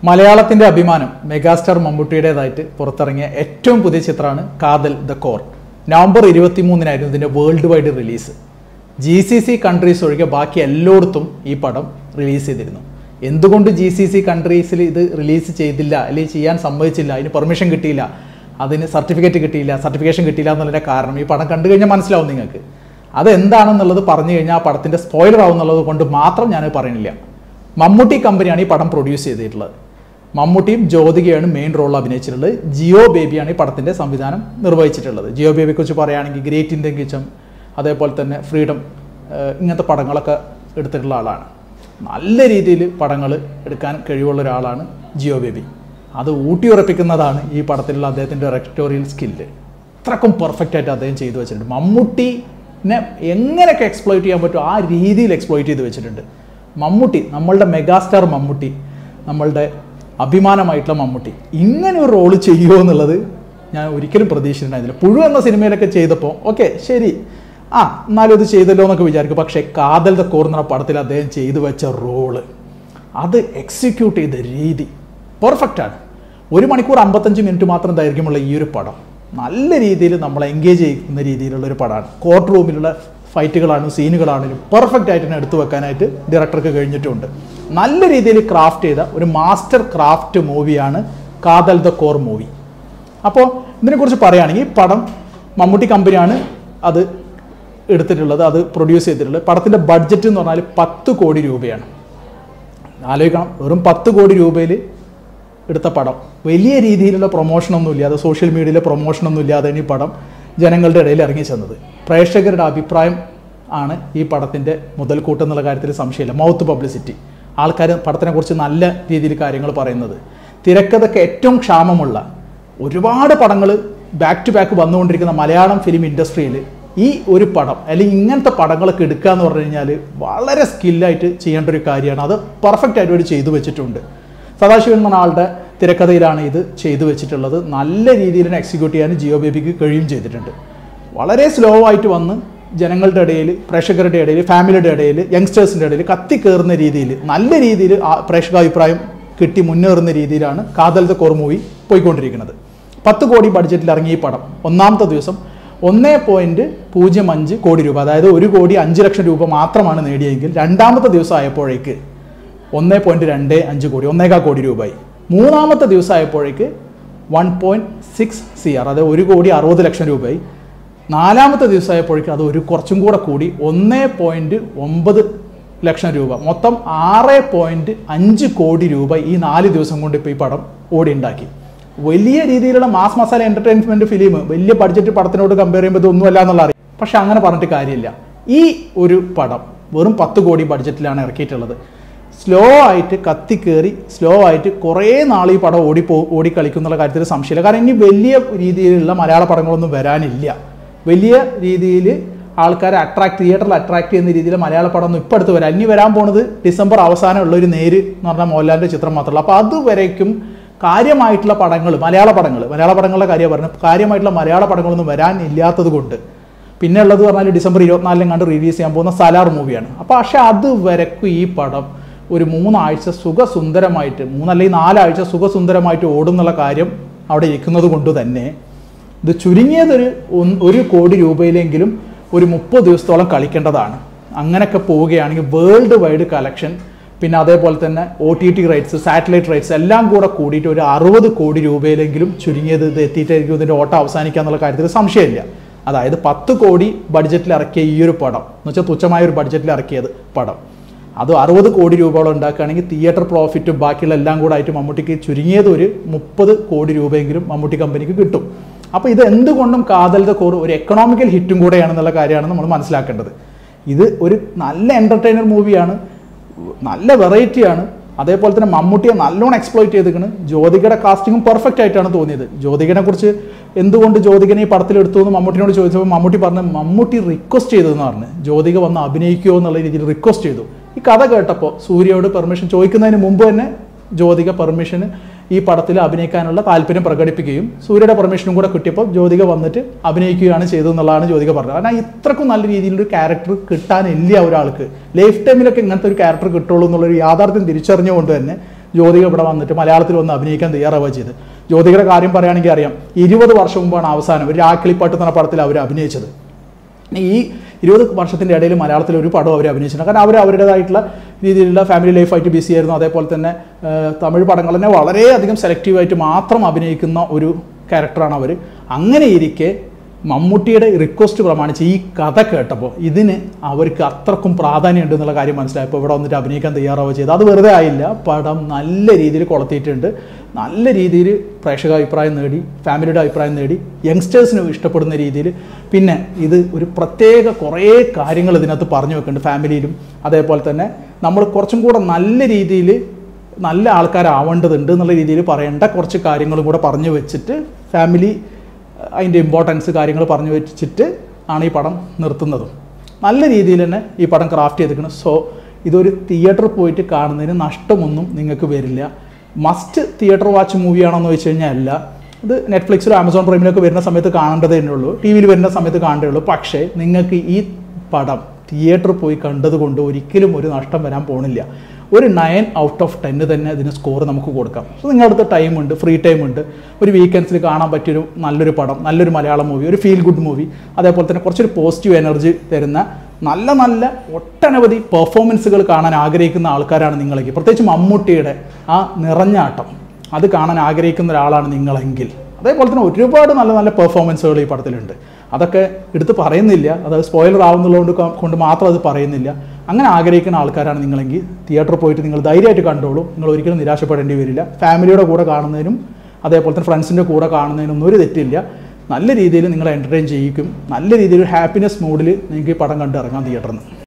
മലയാളത്തിന്റെ അഭിമാനം മെഗാസ്റ്റാർ മമ്മൂട്ടിയുടേതായിട്ട് പുറത്തിറങ്ങിയ ഏറ്റവും പുതിയ ചിത്രമാണ് കാതൽ ദ കോർ നവംബർ ഇരുപത്തി മൂന്നിനായിരുന്നു ഇതിന്റെ world wide release G C C countries ഒഴികെ ബാക്കി എല്ലായിടത്തും ഈ പടം റിലീസ് ചെയ്തിരുന്നു എന്തുകൊണ്ട് ജി സി സി കൺട്രീസിൽ ഇത് റിലീസ് ചെയ്തില്ല അല്ലെങ്കിൽ ചെയ്യാൻ സമ്മതിച്ചില്ല അതിന് പെർമിഷൻ കിട്ടിയില്ല അതിന് സർട്ടിഫിക്കറ്റ് കിട്ടിയില്ല സർട്ടിഫിക്കേഷൻ കിട്ടിയില്ല എന്നുള്ളതിന്റെ കാരണം ഈ പടം കണ്ടു കഴിഞ്ഞാൽ മനസ്സിലാവും നിങ്ങൾക്ക് അതെന്താണെന്നുള്ളത് പറഞ്ഞു കഴിഞ്ഞാൽ ആ പടത്തിന്റെ സ്പോയിലർ ആവുന്നുള്ളത് കൊണ്ട് മാത്രം ഞാൻ പറയുന്നില്ല മമ്മൂട്ടി കമ്പനിയാണ് ഈ പടം പ്രൊഡ്യൂസ് ചെയ്തിട്ടുള്ളത് മമ്മൂട്ടിയും ജ്യോതികയാണ് മെയിൻ റോളിൽ അഭിനയിച്ചിട്ടുള്ളത് ജിയോ ബേബിയാണ് ഈ പടത്തിന്റെ സംവിധാനം നിർവഹിച്ചിട്ടുള്ളത് ജിയോ ബേബിയെ കുറിച്ച് പറയുകയാണെങ്കിൽ ഗ്രേറ്റ് ഇന്ത്യൻ കിച്ചൺ അതേപോലെ തന്നെ ഫ്രീഡം ഏഹ് ഇങ്ങനത്തെ പടങ്ങളൊക്കെ എടുത്തിട്ടുള്ള ആളാണ് നല്ല രീതിയിൽ പടങ്ങൾ എടുക്കാൻ കഴിവുള്ള ഒരാളാണ് ജിയോ ബേബി അത് ഊട്ടിയുറപ്പിക്കുന്നതാണ് ഈ പടത്തിലുള്ള അദ്ദേഹത്തിൻ്റെ ഡയറക്ടോറിയൽ സ്കില്ല് അത്രക്കും പെർഫെക്റ്റ് ആയിട്ട് അദ്ദേഹം ചെയ്തു വെച്ചിട്ടുണ്ട് മമ്മൂട്ടിനെ എങ്ങനെയൊക്കെ എക്സ്പ്ലോയിറ്റ് ചെയ്യാൻ പറ്റുമോ ആ രീതിയിൽ എക്സ്പ്ലോയിറ്റ് ചെയ്ത് വെച്ചിട്ടുണ്ട് മമ്മൂട്ടി നമ്മളുടെ മെഗാസ്റ്റാർ മമ്മൂട്ടി നമ്മളുടെ അഭിമാനമായിട്ടുള്ള മമ്മൂട്ടി ഇങ്ങനെ ഒരു റോള് ചെയ്യുമോ എന്നുള്ളത് ഞാൻ ഒരിക്കലും പ്രതീക്ഷിച്ചിട്ടുണ്ടായിരുന്നില്ല പുഴു എന്ന സിനിമയിലൊക്കെ ചെയ്തപ്പോൾ ഓക്കെ ശരി ആ എന്നാലും ഇത് ചെയ്തല്ലോ എന്നൊക്കെ വിചാരിക്കും പക്ഷേ കാതൽ ദ കോർ എന്ന പടത്തിൽ അദ്ദേഹം ചെയ്തു വെച്ച റോള് അത് എക്സിക്യൂട്ട് ചെയ്ത രീതി പെർഫെക്റ്റ് ആണ് ഒരു മണിക്കൂർ അമ്പത്തഞ്ച് മിനിറ്റ് മാത്രം ദൈർഘ്യമുള്ള ഈ ഒരു പടം നല്ല രീതിയിൽ നമ്മളെ എൻഗേജ് ചെയ്യുന്ന രീതിയിലുള്ള ഒരു പടമാണ് കോർട്ട് റൂമിലുള്ള ഫൈറ്റുകളാണെങ്കിലും സീനുകളാണെങ്കിലും പെർഫെക്റ്റ് ആയിട്ട് തന്നെ എടുത്തു വെക്കാനായിട്ട് ഡയറക്ടർക്ക് കഴിഞ്ഞിട്ടുണ്ട് നല്ല രീതിയിൽ ക്രാഫ്റ്റ് ചെയ്ത ഒരു മാസ്റ്റർ ക്രാഫ്റ്റ് മൂവിയാണ് കാതൽ ദ കോർ മൂവി അപ്പോൾ ഇതിനെക്കുറിച്ച് പറയുകയാണെങ്കിൽ ഈ പടം മമ്മൂട്ടി കമ്പനിയാണ് അത് എടുത്തിട്ടുള്ളത് അത് പ്രൊഡ്യൂസ് ചെയ്തിട്ടുള്ളത് പടത്തിൻ്റെ ബഡ്ജറ്റ് എന്ന് പറഞ്ഞാൽ പത്ത് കോടി രൂപയാണ് ആലോചിക്കണം വെറും പത്ത് കോടി രൂപയിൽ എടുത്ത പടം വലിയ രീതിയിലുള്ള പ്രൊമോഷനൊന്നും ഇല്ലാതെ സോഷ്യൽ മീഡിയയിലെ പ്രൊമോഷനൊന്നും ഇല്ലാതെയാണ് ഈ പടം ജനങ്ങളുടെ ഇടയിൽ ഇറങ്ങി ചെന്നത് പ്രേക്ഷകരുടെ അഭിപ്രായം ആണ് ഈ പടത്തിൻ്റെ മുതൽക്കൂട്ട് എന്നുള്ള കാര്യത്തിൽ സംശയമില്ല മൗത്ത് പബ്ലിസിറ്റി ആൾക്കാർ പടത്തിനെക്കുറിച്ച് നല്ല രീതിയിൽ കാര്യങ്ങൾ പറയുന്നത് തിരക്കഥയ്ക്ക് ഏറ്റവും ക്ഷാമമുള്ള ഒരുപാട് പടങ്ങൾ ബാക്ക് ടു ബാക്ക് വന്നുകൊണ്ടിരിക്കുന്ന മലയാളം ഫിലിം ഇൻഡസ്ട്രിയിൽ ഈ ഒരു പടം അല്ലെങ്കിൽ ഇങ്ങനത്തെ പടങ്ങളൊക്കെ എടുക്കുക എന്ന് പറഞ്ഞു കഴിഞ്ഞാൽ വളരെ സ്കില്ലായിട്ട് ചെയ്യേണ്ട ഒരു കാര്യമാണ് അത് പെർഫെക്റ്റ് ആയിട്ട് അവർ ചെയ്തു വെച്ചിട്ടുണ്ട് സദാശിവൻ എന്ന ആളുടെ തിരക്കഥയിലാണ് ഇത് ചെയ്തു വെച്ചിട്ടുള്ളത് നല്ല രീതിയിൽ എക്സിക്യൂട്ട് ചെയ്യാൻ ജിയോ ബേബിക്ക് കഴിയും ചെയ്തിട്ടുണ്ട് വളരെ സ്ലോ ആയിട്ട് വന്ന് ജനങ്ങളുടെ ഇടയിൽ പ്രേക്ഷകരുടെ ഇടയിൽ ഫാമിലിയുടെ ഇടയിൽ യങ്സ്റ്റേഴ്സിൻ്റെ ഇടയിൽ കത്തിക്കേറുന്ന രീതിയിൽ നല്ല രീതിയിൽ ആ പ്രേക്ഷക അഭിപ്രായം കിട്ടി മുന്നേറുന്ന രീതിയിലാണ് കാതൽ ദ കോർ മൂവി പോയിക്കൊണ്ടിരിക്കുന്നത് പത്ത് കോടി ബഡ്ജറ്റിൽ ഇറങ്ങിയ ഈ പടം ഒന്നാമത്തെ ദിവസം ഒന്നേ പോയിന്റ് പൂജ്യം അഞ്ച് കോടി രൂപ അതായത് ഒരു കോടി അഞ്ച് ലക്ഷം രൂപ മാത്രമാണ് നേടിയെങ്കിൽ രണ്ടാമത്തെ ദിവസം ആയപ്പോഴേക്ക് ഒന്നേ പോയിന്റ് രണ്ട് അഞ്ച് കോടി ഒന്നേകാൽ കോടി രൂപയായി മൂന്നാമത്തെ ദിവസം ആയപ്പോഴേക്ക് one point six C R അതായത് ഒരു കോടി അറുപത് ലക്ഷം രൂപയായി നാലാമത്തെ ദിവസമായപ്പോഴേക്ക് അത് ഒരു കുറച്ചും കൂടെ കൂടി ഒന്നേ പോയിന്റ് ഒമ്പത് ലക്ഷം രൂപ മൊത്തം ആറ് പോയിന്റ് അഞ്ച് കോടി രൂപ ഈ നാല് ദിവസം കൊണ്ട് ഇപ്പോൾ ഈ പടം ഓടി ഉണ്ടാക്കി വലിയ രീതിയിലുള്ള മാസ് മസാല എന്റർടൈൻമെന്റ് ഫിലിം വലിയ ബഡ്ജറ്റ് പടത്തിനോട് കമ്പയർ ചെയ്യുമ്പോൾ ഇതൊന്നുമല്ല എന്നുള്ള അറിയാം പക്ഷെ അങ്ങനെ പറഞ്ഞിട്ട് കാര്യമില്ല ഈ ഒരു പടം വെറും പത്ത് കോടി ബഡ്ജറ്റിലാണ് ഇറക്കിയിട്ടുള്ളത് സ്ലോ ആയിട്ട് കത്തിക്കേറി സ്ലോ ആയിട്ട് കുറേ നാൾ ഈ പടം ഓടിപ്പോ ഓടിക്കളിക്കുന്നുള്ള കാര്യത്തിൽ സംശയമില്ല കാരണം ഇനി വലിയ രീതിയിലുള്ള മലയാള പടങ്ങളൊന്നും വരാനില്ല വലിയ രീതിയിൽ ആൾക്കാരെ അട്രാക്ട് തിയേറ്ററിൽ അട്രാക്ട് ചെയ്യുന്ന രീതിയിൽ മലയാള പടം ഒന്നും ഇപ്പം അടുത്ത് വരാം ഇനി വരാൻ പോണത് ഡിസംബർ അവസാനമുള്ള ഒരു നേര് എന്ന് പറഞ്ഞാൽ മോഹൻലാലിൻ്റെ ചിത്രം മാത്രമല്ല അപ്പോൾ അതുവരേക്കും കാര്യമായിട്ടുള്ള പടങ്ങൾ മലയാള പടങ്ങൾ മലയാള പടങ്ങളുടെ കാര്യം പറഞ്ഞത് കാര്യമായിട്ടുള്ള മലയാള പടങ്ങളൊന്നും വരാൻ ഇല്ലാത്തത് കൊണ്ട് പിന്നെ ഉള്ളത് പറഞ്ഞാൽ ഡിസംബർ ഇരുപത്തിനാലിനും കണ്ട് റിലീസ് ചെയ്യാൻ പോകുന്ന സലാർ മൂവിയാണ് അപ്പോൾ പക്ഷേ അത് വരക്കും ഈ പടം ഒരു മൂന്നാഴ്ച സുഖസുന്ദരമായിട്ട് മൂന്നല്ലെങ്കിൽ നാലാഴ്ച സുഖസുന്ദരമായിട്ട് ഓടുന്നുള്ള കാര്യം അവിടെ ഇരിക്കുന്നത് കൊണ്ട് തന്നെ ഇത് ചുരുങ്ങിയതൊരു ഒന്ന് ഒരു കോടി രൂപയിലെങ്കിലും ഒരു മുപ്പത് ദിവസത്തോളം കളിക്കേണ്ടതാണ് അങ്ങനെയൊക്കെ പോവുകയാണെങ്കിൽ വേൾഡ് വൈഡ് കളക്ഷൻ പിന്നെ അതേപോലെ തന്നെ O T T rights satellite rights എല്ലാം കൂടെ കൂടിയിട്ട് ഒരു അറുപത് കോടി രൂപയിലെങ്കിലും ചുരുങ്ങിയത് ഇത് എത്തിയിട്ടായിരിക്കും ഇതിൻ്റെ ഓട്ടം അവസാനിക്കുക എന്നുള്ള കാര്യത്തിൽ സംശയമില്ല അതായത് പത്ത് കോടി ബഡ്ജറ്റിൽ ഇറക്കിയ ഈ ഒരു പടം എന്ന് വെച്ചാൽ തുച്ഛമായ ഒരു ബഡ്ജറ്റിൽ ഇറക്കിയത് പടം അത് അറുപത് കോടി രൂപയോളം ഉണ്ടാക്കുകയാണെങ്കിൽ തിയേറ്റർ പ്രോഫിറ്റും ബാക്കിയുള്ള എല്ലാം കൂടെ ആയിട്ട് മമ്മൂട്ടിക്ക് ചുരുങ്ങിയത് ഒരു മുപ്പത് കോടി രൂപയെങ്കിലും മമ്മൂട്ടി കമ്പനിക്ക് കിട്ടും അപ്പോൾ ഇത് എന്തുകൊണ്ടും കാതലത്തെ കോർ ഒരു എക്കണോമിക്കൽ ഹിറ്റും കൂടെയാണെന്നുള്ള കാര്യമാണ് നമ്മൾ മനസ്സിലാക്കേണ്ടത് ഇത് ഒരു നല്ല എൻ്റർടൈനർ മൂവിയാണ് നല്ല വെറൈറ്റിയാണ് അതേപോലെ തന്നെ മമ്മൂട്ടിയെ നല്ലോണം എക്സ്പ്ലോയിറ്റ് ചെയ്തിരിക്കുന്നു ജ്യോതികയുടെ കാസ്റ്റിങ്ങും പെർഫെക്റ്റ് ആയിട്ടാണ് തോന്നിയത് ജ്യോതികനെ കുറിച്ച് എന്തുകൊണ്ട് ജ്യോതികനെ ഈ പടത്തിൽ എടുത്തു എന്ന് മമ്മൂട്ടിനോട് ചോദിച്ചപ്പോൾ മമ്മൂട്ടി പറഞ്ഞു മമ്മൂട്ടി റിക്വസ്റ്റ് ചെയ്തതെന്ന് പറഞ്ഞു ജ്യോതിക വന്ന് അഭിനയിക്കുമോ എന്നുള്ള രീതിയിൽ റിക്വസ്റ്റ് ചെയ്തു ഈ കഥ കേട്ടപ്പോൾ സൂര്യയോട് പെർമിഷൻ ചോദിക്കുന്നതിന് മുമ്പ് തന്നെ ജ്യോതിക പെർമിഷന് ഈ പടത്തിൽ അഭിനയിക്കാനുള്ള താല്പര്യം പ്രകടിപ്പിക്കുകയും സൂര്യയുടെ പെർമിഷനും കൂടെ കിട്ടിയപ്പോൾ ജ്യോതിക വന്നിട്ട് അഭിനയിക്കുകയാണ് ചെയ്തതെന്നുള്ളതാണ് ജ്യോതിക പറഞ്ഞത് കാരണം ഇത്രക്കും നല്ല രീതിയിലൊരു ക്യാരക്ടർ കിട്ടാനില്ല ഒരാൾക്ക് ലൈഫ് ടൈമിലൊക്കെ ഇങ്ങനത്തെ ഒരു ക്യാരക്ടർ കിട്ടുള്ളൂ എന്നുള്ളൊരു യാഥാർത്ഥ്യം തിരിച്ചറിഞ്ഞുകൊണ്ട് തന്നെ ജ്യോതിക ഇവിടെ വന്നിട്ട് മലയാളത്തിൽ വന്ന് അഭിനയിക്കാൻ തയ്യാറാവുക ചെയ്ത് ജ്യോതികയുടെ കാര്യം പറയുകയാണെങ്കിൽ അറിയാം ഇരുപത് വർഷം മുമ്പാണ് അവസാനം ഒരു രാക്കിളിപ്പാട്ട് എന്ന പടത്തിൽ അവർ അഭിനയിച്ചത് ഈ ഇരുപത് വർഷത്തിൻ്റെ ഇടയിൽ മലയാളത്തിൽ ഒരു പടം അവർ അഭിനയിച്ചിട്ടുണ്ട് കാരണം അവർ അവരുടേതായിട്ടുള്ള രീതിയിലുള്ള ഫാമിലി ലൈഫായിട്ട് ബിസി ആയിരുന്നു അതേപോലെ തന്നെ ആ, തമിഴ് പടങ്ങൾ തന്നെ വളരെയധികം സെലക്റ്റീവായിട്ട് മാത്രം അഭിനയിക്കുന്ന ഒരു ക്യാരക്ടറാണ് അവർ അങ്ങനെ ഇരിക്കെ മമ്മൂട്ടിയുടെ റിക്വസ്റ്റ് പ്രമാണിച്ച് ഈ കഥ കേട്ടപ്പോൾ ഇതിന് അവർക്ക് അത്രക്കും പ്രാധാന്യം ഉണ്ട് എന്നുള്ള കാര്യം മനസ്സിലായപ്പോൾ ഇവിടെ വന്നിട്ട് അഭിനയിക്കാൻ തയ്യാറാവുക ചെയ്തു അത് വെറുതെ ആയില്ല പടം നല്ല രീതിയിൽ കൊളത്തിയിട്ടുണ്ട് നല്ല രീതിയിൽ പ്രേക്ഷക അഭിപ്രായം നേടി ഫാമിലിയുടെ അഭിപ്രായം നേടി യങ്സ്റ്റേഴ്സിന് ഇഷ്ടപ്പെടുന്ന രീതിയിൽ പിന്നെ ഇത് ഒരു പ്രത്യേക കുറേ കാര്യങ്ങൾ ഇതിനകത്ത് പറഞ്ഞു വെക്കുന്നുണ്ട് ഫാമിലിയിലും അതേപോലെ തന്നെ നമ്മൾ കുറച്ചും കൂടെ നല്ല രീതിയിൽ നല്ല ആൾക്കാരാവേണ്ടതുണ്ട് എന്നുള്ള രീതിയിൽ പറയേണ്ട കുറച്ച് കാര്യങ്ങളും കൂടെ പറഞ്ഞു വെച്ചിട്ട് ഫാമിലി അതിൻ്റെ ഇമ്പോർട്ടൻസ് കാര്യങ്ങൾ പറഞ്ഞു വെച്ചിട്ട് ആണ് ഈ പടം നിർത്തുന്നതും നല്ല രീതിയിൽ തന്നെ ഈ പടം ക്രാഫ്റ്റ് ചെയ്തിരിക്കണം സോ ഇതൊരു തിയേറ്ററിൽ പോയിട്ട് കാണുന്നതിന് നഷ്ടമൊന്നും നിങ്ങൾക്ക് വരില്ല മസ്റ്റ് തിയേറ്റർ വാച്ച് മൂവിയാണോന്ന് വെച്ച് കഴിഞ്ഞാൽ അല്ല ഇത് നെറ്റ്ഫ്ലിക്സിലോ ആമസോൺ പ്രൈമിലൊക്കെ വരുന്ന സമയത്ത് കാണേണ്ടതേ ഉള്ളൂ ടി വിയിൽ വരുന്ന സമയത്ത് കാണേണ്ടേ ഉള്ളൂ പക്ഷേ നിങ്ങൾക്ക് ഈ പടം തിയേറ്ററിൽ പോയി കണ്ടത് കൊണ്ട് ഒരിക്കലും ഒരു നഷ്ടം വരാൻ പോണില്ല ഒരു നയൻ ഔട്ട് ഓഫ് ടെന്ന് തന്നെ അതിന് സ്കോർ നമുക്ക് കൊടുക്കാം സോ നിങ്ങളുടെ അടുത്ത് ടൈം ഉണ്ട് ഫ്രീ ടൈം ഉണ്ട് ഒരു വീക്കെൻഡ്സിൽ കാണാൻ പറ്റിയൊരു നല്ലൊരു പടം നല്ലൊരു മലയാളം മൂവി ഒരു ഫീൽ ഗുഡ് മൂവി അതേപോലെ തന്നെ കുറച്ചൊരു പോസിറ്റീവ് എനർജി തരുന്ന നല്ല നല്ല ഒട്ടനവധി പെർഫോമൻസുകൾ കാണാൻ ആഗ്രഹിക്കുന്ന ആൾക്കാരാണ് നിങ്ങളെങ്കിൽ പ്രത്യേകിച്ച് മമ്മൂട്ടിയുടെ ആ നിറഞ്ഞാട്ടം അത് കാണാൻ ആഗ്രഹിക്കുന്ന ഒരാളാണ് നിങ്ങളെങ്കിൽ അതേപോലെ തന്നെ ഒരുപാട് നല്ല നല്ല പെർഫോമൻസുകൾ ഈ പടത്തിലുണ്ട് അതൊക്കെ എടുത്ത് പറയുന്നില്ല അത് സ്പോയിലർ ആവുന്നതുകൊണ്ട് ക- കൊണ്ട് മാത്രം അത് പറയുന്നില്ല അങ്ങനെ ആഗ്രഹിക്കുന്ന ആൾക്കാരാണ് നിങ്ങളെങ്കിൽ തിയേറ്ററിൽ പോയിട്ട് നിങ്ങൾ ധൈര്യമായിട്ട് കണ്ടോളൂ നിങ്ങൾ ഒരിക്കലും നിരാശപ്പെടേണ്ടി വരില്ല ഫാമിലിയുടെ കൂടെ കാണുന്നതിനും അതേപോലെ തന്നെ ഫ്രണ്ട്സിൻ്റെ കൂടെ കാണുന്നതിനൊന്നും ഒരു തെറ്റില്ല നല്ല രീതിയിൽ നിങ്ങളെ എൻ്റർടൈൻ ചെയ്യിക്കും നല്ല രീതിയിൽ ഹാപ്പിനെസ് മൂഡിൽ നിങ്ങൾക്ക് ഈ പടം കണ്ട് ഇറങ്ങാം തിയേറ്ററിൽ നിന്ന്